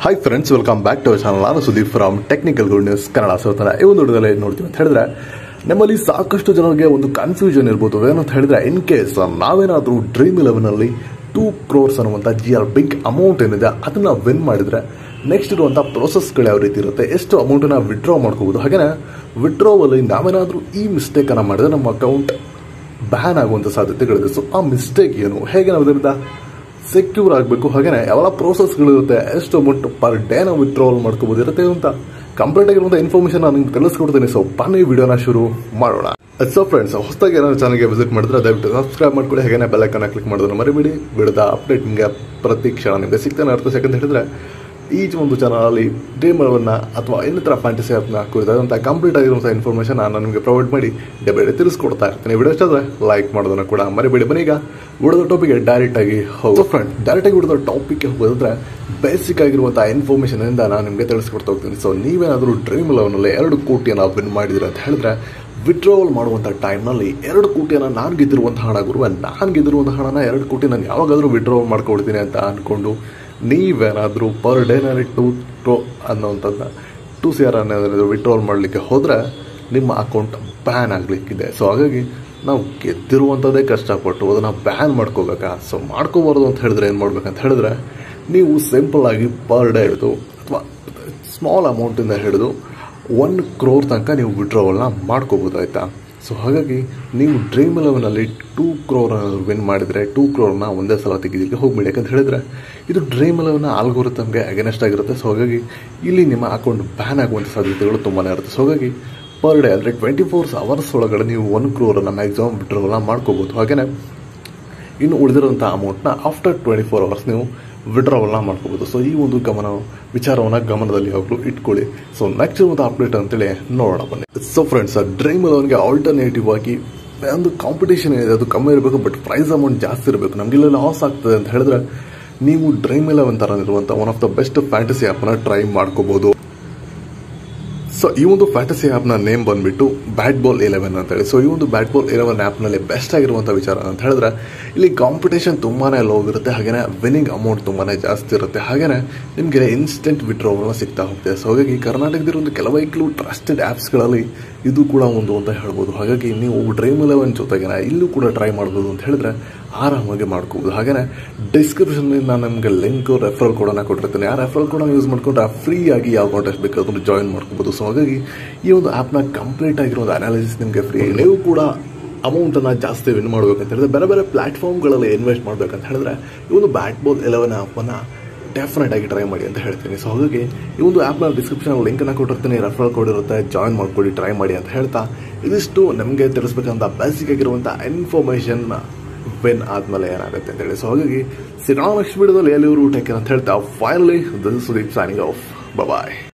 hi friends welcome back to channel ನಾನು Sudeep from technical good news Kannada ಸೋತನ ಈ ಒಂದು ವಿಡಿಯೋದಲ್ಲಿ ಏನ್ ನೋಡ್ತೀವಿ ಅಂತ ಹೇಳಿದ್ರೆ ನಮ್ಮಲ್ಲಿ ಸಾಕಷ್ಟು ಜನರಿಗೆ ಒಂದು ಕನ್ಫ್ಯೂಷನ್ ಇರ್ಬೋದು ಏನಂತ ಹೇಳಿದ್ರೆ ಇನ್ ಕೇಸ್ ನಾವೇನಾದರೂ ಡ್ರೀಮ್ ಇಲೆವೆನಲ್ಲಿ ಟೂ ಕ್ರೋರ್ಸ್ ಅನ್ನುವಂಥ ಜಿ ಆರ್ ಬಿಗ್ ಅಮೌಂಟ್ ಏನಿದೆ ಅದನ್ನ ವಿನ್ ಮಾಡಿದ್ರೆ ನೆಕ್ಸ್ಟ್ ಇರುವಂಥ ಪ್ರೋಸೆಸ್ಗಳು ಯಾವ ರೀತಿ ಇರುತ್ತೆ ಎಷ್ಟು ಅಮೌಂಟನ್ನ ವಿಡ್ರಾ ಮಾಡ್ಕೋಬೋದು ಹಾಗೆಯೇ ವಿಡ್ರಾವಲ್ಲಿ ನಾವೇನಾದರೂ ಈ ಮಿಸ್ಟೇಕನ್ನು ಮಾಡಿದ್ರೆ ನಮ್ಮ ಅಕೌಂಟ್ ಬ್ಯಾನ್ ಆಗುವಂಥ ಸಾಧ್ಯತೆಗಳಿದೆ ಸೊ ಆ ಮಿಸ್ಟೇಕ್ ಏನು ಹೇಗೆ ನಾವು ಇದರಿಂದ ಸೆಕ್ಯೂರ್ ಆಗಬೇಕು ಹಾಗೆಯೇ ಯಾವೆಲ್ಲ ಪ್ರೋಸೆಸ್ಗಳಿರುತ್ತೆ ಎಷ್ಟು ಅಮೌಂಟ್ ಪರ್ ಡೇ ನಾವು ವಿತ್ಡ್ರಾವಲ್ ಮಾಡ್ಕೋಬೋದು ಇರುತ್ತೆ ಅಂತ ಕಂಪ್ಲೀಟ್ ಆಗಿರುವಂಥ ಇನ್ಫಾರ್ಮೇಷನ್ ನಾನು ನಿಮ್ಗೆ ತಿಳಿಸ್ಕೊಡ್ತೀನಿ ಸೊ ಬನ್ನಿ ವಿಡಿಯೋನ ಶುರು ಮಾಡೋಣ ಸೊ ಫ್ರೆಂಡ್ಸ್ ಹೊಸದಾಗಿ ಏನಾದ್ರು ಚಾನಲ್ಗೆ ವಿಸಿಟ್ ಮಾಡಿದ್ರೆ ದಯವಿಟ್ಟು ಸಬ್ಸ್ಕ್ರೈಬ್ ಮಾಡ್ಕೊಳ್ಳಿ ಹಾಗೆಯೇ ಬೆಲ್ಲೈಕನ್ನ ಕ್ಲಿಕ್ ಮಾಡೋದನ್ನ ಮರಿಬೇಡಿ ಬಿಡದ ಅಪ್ಡೇಟ್ ನಿಮಗೆ ಪ್ರತಿ ಕ್ಷಣ ನಿಮಗೆ ಸಿಗ್ತಾನೆ ಇರುತ್ತೆ ಯಾಕಂತ ಹೇಳಿದ್ರೆ ಈ ಒಂದು ಚಾನಲಲ್ಲಿ ಡ್ರೀಮರ್ವನ್ನ ಅಥವಾ ಇನ್ನಿತರ ಫ್ಯಾಂಟಸಿ ಆ್ಯಪ್ನ ಕುರಿತಾದಂಥ ಕಂಪ್ಲೀಟ್ ಆಗಿರುವಂಥ ಇನ್ಫಾರ್ಮೇಷನ್ ನಾನು ನಿಮಗೆ ಪ್ರೊವೈಡ್ ಮಾಡಿ ಡಬ್ಬೆ ತಿಳಿಸ್ಕೊಡ್ತಾ ಇರ್ತೀನಿ ವಿಡಿಯೋ ಇಷ್ಟ ಆದರೆ ಲೈಕ್ ಮಾಡೋದನ್ನು ಕೂಡ ಮರಿಬೇಡಿ ಬನ್ನಿ ಈಗ ಉಳಿದ ಟಾಪಿಕ್ಗೆ ಡೈರೆಕ್ಟ್ ಆಗಿ ಹೋಗೋ ಫ್ರೆಂಡ್ ಡೈರೆಕ್ಟ್ ಆಗಿ ಉಳಿದ ಟಾಪಿಕ್ಗೆ ಹೋಗೋದ್ರೆ ಬೇಸಿಕ್ ಆಗಿರುವಂಥ ಇನ್ಫಾರ್ಮೇಷನ್ ಇಂದ ನಾನು ನಿಮಗೆ ತಿಳಿಸ್ಕೊಡ್ತಾ ಹೋಗ್ತೀನಿ ಸೊ ನೀವೇನಾದರೂ ಡ್ರೀಮ್ ಲೆವೆನಲ್ಲಿ ಎರಡು ಕೋಟಿಯನ್ನು ವಿನ್ ಮಾಡಿದ್ರೆ ಅಂತ ಹೇಳಿದ್ರೆ ವಿಡ್ರಾವಲ್ ಮಾಡುವಂಥ ಟೈಮ್ನಲ್ಲಿ ಎರಡು ಕೋಟಿಯನ್ನು ನಾನು ಗೆದ್ದಿರುವಂಥ ಹಣ ಗುರುವ ನಾನು ಗೆದ್ದಿರುವಂಥ ಹಣನ ಎರಡು ಕೋಟಿ ನಾನು ಯಾವಾಗಾದರೂ ವಿಡ್ರಾವಲ್ ಮಾಡ್ಕೊಡ್ತೀನಿ ಅಂತ ಅಂದ್ಕೊಂಡು ನೀವೇನಾದರೂ ಪರ್ ಡೇನಲ್ಲಿ ಟೂ ಕ್ರೋ ಅನ್ನೋವಂಥದ್ದು ಟೂ ಸಿ ಆರ್ ಅನ್ನೋದ್ರಲ್ಲಿ ವಿಡ್ರಾವಲ್ ಮಾಡಲಿಕ್ಕೆ ಹೋದರೆ ನಿಮ್ಮ ಅಕೌಂಟ್ ಬ್ಯಾನ್ ಆಗಲಿಕ್ಕಿದೆ ಸೊ ಹಾಗಾಗಿ ನಾವು ಗೆದ್ದಿರುವಂಥದ್ದೇ ಕಷ್ಟಪಟ್ಟು ಅದನ್ನು ಬ್ಯಾನ್ ಮಾಡ್ಕೋಬೇಕಾ ಸೊ ಮಾಡ್ಕೋಬಾರ್ದು ಅಂತ ಹೇಳಿದ್ರೆ ಏನು ಮಾಡ್ಬೇಕಂತ ಹೇಳಿದ್ರೆ ನೀವು ಸಿಂಪಲ್ ಆಗಿ ಪರ್ ಡೇ ಹಿಡಿದು ಅಥವಾ ಸ್ಮಾಲ್ ಅಮೌಂಟಿಂದ ಹಿಡಿದು ಒನ್ ಕ್ರೋರ್ ತನಕ ನೀವು ವಿಡ್ರಾವಲ್ನ ಮಾಡ್ಕೋಬೋದು ಆಯಿತಾ ಸೊ ಹಾಗಾಗಿ ನೀವು ಡ್ರೀಮ್ ಲೆವೆನಲ್ಲಿ ಟೂ ಕ್ರೋರ್ ವಿನ್ ಮಾಡಿದರೆ ಟೂ ಕ್ರೋರ್ನ ಒಂದೇ ಸಲ ತೆಗಿಲಿಕ್ಕೆ ಹೋಗ್ಬೇಡಿ ಯಾಕಂತ ಹೇಳಿದ್ರೆ ಇದು ಡ್ರೀಮ್ ಲೆವೆನ್ನ ಆಲ್ಗೋರಿತಮ್ಗೆ ಅಗೇನೆಸ್ಟ್ ಆಗಿರುತ್ತೆ ಸೊ ಹಾಗಾಗಿ ಇಲ್ಲಿ ನಿಮ್ಮ ಅಕೌಂಟ್ ಬ್ಯಾನ್ ಆಗುವಂಥ ಸಾಧ್ಯತೆಗಳು ತುಂಬಾ ಇರುತ್ತೆ ಸೊ ಹಾಗಾಗಿ ಪರ್ ಡೇ ಅಂದರೆ ಟ್ವೆಂಟಿ ಫೋರ್ಸ್ ಅವರ್ಸ್ ಒಳಗಡೆ ನೀವು ಒನ್ ಕ್ರೋರನ್ನು ಮ್ಯಾಕ್ಸಿಮಮ್ ವಿಡ್ರಾವಲ್ನ ಮಾಡ್ಕೋಬೋದು ಹಾಗೆಯೇ ಇನ್ನು ಉಳಿದಿರೋಂಥ ಅಮೌಂಟ್ನ ಆಫ್ಟರ್ ಟ್ವೆಂಟಿ ಫೋರ್ ಅವರ್ಸ್ ನೀವು ವಿಡ್ರಾವಲ್ನ ಮಾಡ್ಕೋಬೋದು ಸೊ ಈ ಒಂದು ಗಮನ ವಿಚಾರವನ್ನು ಗಮನದಲ್ಲಿ ಯಾವಾಗಲೂ ಇಟ್ಕೊಳ್ಳಿ ಸೊ ನೆಕ್ಸ್ಟ್ ಒಂದು ಅಪ್ಡೇಟ್ ಅಂತೇಳಿ ನೋಡೋಣ ಬನ್ನಿ ಸೊ ಫ್ರೆಂಡ್ಸ್ ಡ್ರೀಮ್ ಅವನಿಗೆ ಆಲ್ಟರ್ನೇಟಿವ್ ಆಗಿ ಒಂದು ಕಾಂಪಿಟೇಷನ್ ಏನಿದೆ ಅದು ಕಮ್ಮಿ ಇರಬೇಕು ಬಟ್ ಪ್ರೈಸ್ ಅಮೌಂಟ್ ಜಾಸ್ತಿ ಇರಬೇಕು ನಮಗೆಲ್ಲ ಲಾಸ್ ಆಗ್ತದೆ ಅಂತ ಹೇಳಿದ್ರೆ ನೀವು ಡ್ರೀಮ್ ಇಲೆವೆನ್ ಥರ ಇರುವಂಥ one of the best fantasy ಆ್ಯಪ್ನ ಟ್ರೈ ಮಾಡ್ಕೋಬೋದು ಸೊ ಈ ಒಂದು ಫ್ಯಾಂಟಸಿ ಆ್ಯಪ್ನ ನೇಮ್ ಬಂದ್ಬಿಟ್ಟು ಬ್ಯಾಟ್ ಬಾಲ್ ಇಲೆವೆನ್ ಅಂತ ಹೇಳಿ ಸೊ ಈ ಒಂದು ಬ್ಯಾಟ್ ಬಾಲ್ ಇಲೆವೆನ್ ಆ್ಯಪ್ನಲ್ಲಿ ಬೆಸ್ಟ್ ಆಗಿರುವಂಥ ವಿಚಾರ ಅಂತ ಹೇಳಿದ್ರೆ ಇಲ್ಲಿ ಕಾಂಪಿಟೇಷನ್ ತುಂಬಾ ಲೋ ಇರುತ್ತೆ ಹಾಗೆಯೇ ವಿನ್ನಿಂಗ್ ಅಮೌಂಟ್ ತುಂಬಾ ಜಾಸ್ತಿ ಇರುತ್ತೆ ಹಾಗೆಯೇ ನಿಮಗೆ ಇನ್ಸ್ಟೆಂಟ್ ವಿಡ್ರಾವಲ್ನ ಸಿಗ್ತಾ ಹೋಗ್ತದೆ ಸೊ ಹಾಗಾಗಿ ಕರ್ನಾಟಕದಿರೋ ಕೆಲವೈಕಲು ಟ್ರಸ್ಟೆಡ್ ಆ್ಯಪ್ಸ್ಗಳಲ್ಲಿ ಇದು ಕೂಡ ಒಂದು ಅಂತ ಹೇಳ್ಬೋದು ಹಾಗಾಗಿ ನೀವು ಡ್ರೀಮ್ ಇಲೆವೆನ್ ಜೊತೆಗೆ ಇಲ್ಲೂ ಕೂಡ ಟ್ರೈ ಮಾಡ್ಬೋದು ಅಂತ ಹೇಳಿದ್ರೆ ಆರಾಮಾಗಿ ಮಾಡ್ಕೋಬೋದು ಹಾಗೆಯೇ ಡಿಸ್ಕ್ರಿಪ್ಷನ್ನಲ್ಲಿ ನಾನು ನಿಮಗೆ ಲಿಂಕ್ ರೆಫರಲ್ ಕೋಡನ್ನು ಕೊಟ್ಟಿರ್ತೀನಿ ಆ ರೆಫರಲ್ ಕೋಡನ್ನು ಯೂಸ್ ಮಾಡ್ಕೊಂಡ್ರೆ ಫ್ರೀ ಆಗಿ ಯಾವ ಕಾಂಟ್ಯಾಕ್ಟ್ ಬೇಕಾದ್ರೂ ಜಾಯಿನ್ ಮಾಡ್ಕೋಬೋದು ಸೊ ಹಾಗಾಗಿ ಈ ಒಂದು ಆ್ಯಪ್ನ ಕಂಪ್ಲೀಟ್ ಆಗಿರೋ ಅನಾಲಿಸಿಸ್ ನಿಮಗೆ ಫ್ರೀ ನೀವು ಕೂಡ ಅಮೌಂಟನ್ನು ಜಾಸ್ತಿ ವಿನ್ ಮಾಡಬೇಕಂತ ಹೇಳಿದ್ರೆ ಬೇರೆ ಬೇರೆ ಪ್ಲಾಟ್ಫಾರ್ಮ್ಗಳಲ್ಲಿ ಇನ್ವೆಸ್ಟ್ ಮಾಡಬೇಕಂತ ಹೇಳಿದ್ರೆ ಈ ಒಂದು ಬ್ಯಾಟ್ ಬಾಲ್ ಎಲೆವೆನ್ ಆ್ಯಪನ್ನು ಡೆಫಿನೆಟ್ ಆಗಿ ಟ್ರೈ ಮಾಡಿ ಅಂತ ಹೇಳ್ತೀನಿ ಸೊ ಹಾಗಾಗಿ ಈ ಒಂದು ಆ್ಯಪ್ನ ಡಿಸ್ಕ್ರಿಪ್ಷನ್ ಲಿಂಕನ್ನು ಕೊಟ್ಟಿರ್ತೀನಿ ರೆಫರಲ್ ಕೋಡ್ ಇರುತ್ತೆ ಜಾಯಿನ್ ಮಾಡ್ಕೊಳ್ಳಿ ಟ್ರೈ ಮಾಡಿ ಅಂತ ಹೇಳ್ತಾ ಇದಿಷ್ಟು ನಮಗೆ ತಿಳಿಸ್ಬೇಕಂತ ಬೇಸಿಕ್ ಆಗಿರುವಂಥ ಇನ್ಫಾರ್ಮೇಷನ್ ವಿನ್ ಆದಮೇಲೆ ಏನಾಗುತ್ತೆ ಅಂತ ಹೇಳಿ ಸೊ ಹಾಗಾಗಿ ಸಿಗೋಣ ನೆಕ್ಸ್ಟ್ ವಿಡಿಯೋದಲ್ಲಿ ಎಲ್ಲಿ ಊಟ ಅಂತ ಹೇಳ್ತಾ finally this Sudeep signing off bye